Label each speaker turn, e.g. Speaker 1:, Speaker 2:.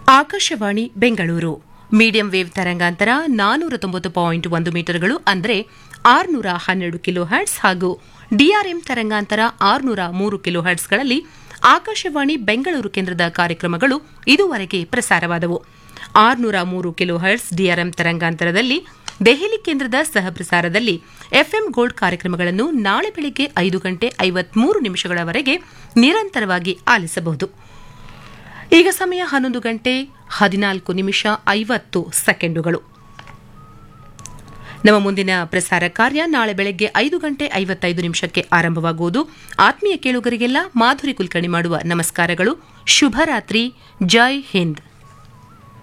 Speaker 1: Akashvani Bengaluru medium wave ತರಂಗಾಂತರ ನಾನೂರ ತೊಂಬತ್ತು ಪಾಯಿಂಟ್ ಒಂದು ಮೀಟರ್ಗಳು ಅಂದರೆ ಆರುನೂರ ಹನ್ನೆರಡು ಕಿಲೋ ಹರ್ಟ್ಸ್ ಹಾಗೂ ಡಿಆರ್ಎಂ ತರಂಗಾಂತರ ಆರುನೂರ ಮೂರು ಕಿಲೋ ಹರ್ಟ್ಸ್ಗಳಲ್ಲಿ ಆಕಾಶವಾಣಿ ಬೆಂಗಳೂರು ಕೇಂದ್ರದ ಕಾರ್ಯಕ್ರಮಗಳು ಇದುವರೆಗೆ ಪ್ರಸಾರವಾದವು ಆರುನೂರ ಮೂರು ಕಿಲೋ ಹರ್ಟ್ಸ್ ಡಿಆರ್ಎಂ ತರಂಗಾಂತರದಲ್ಲಿ ದೆಹಲಿ ಕೇಂದ್ರದ ಸಹಪ್ರಸಾರದಲ್ಲಿ ಎಫ್ಎಂ ಗೋಲ್ಡ್ ಕಾರ್ಯಕ್ರಮಗಳನ್ನು ನಾಳೆ ಬೆಳಗ್ಗೆ ಐದು ಗಂಟೆ ಐವತ್ಮೂರು ನಿಮಿಷಗಳವರೆಗೆ ನಿರಂತರವಾಗಿ ಆಲಿಸಬಹುದು ಈಗ ಸಮಯ ಹನ್ನೊಂದು ಗಂಟೆ ಹದಿನಾಲ್ಕು ನಿಮಿಷ ಐವತ್ತು ಸೆಕೆಂಡುಗಳು ನಮ್ಮ ಮುಂದಿನ ಪ್ರಸಾರ ಕಾರ್ಯ ನಾಳೆ ಬೆಳಗ್ಗೆ ಐದು ಗಂಟೆ ಐವತ್ತೈದು ನಿಮಿಷಕ್ಕೆ ಆರಂಭವಾಗುವುದು ಆತ್ಮೀಯ ಕೇಳುಗರಿಗೆಲ್ಲ ಮಾಧುರಿ ಕುಲಕರ್ಣಿ ಮಾಡುವ ನಮಸ್ಕಾರಗಳು ಶುಭರಾತ್ರಿ ಜೈ ಹಿಂದ್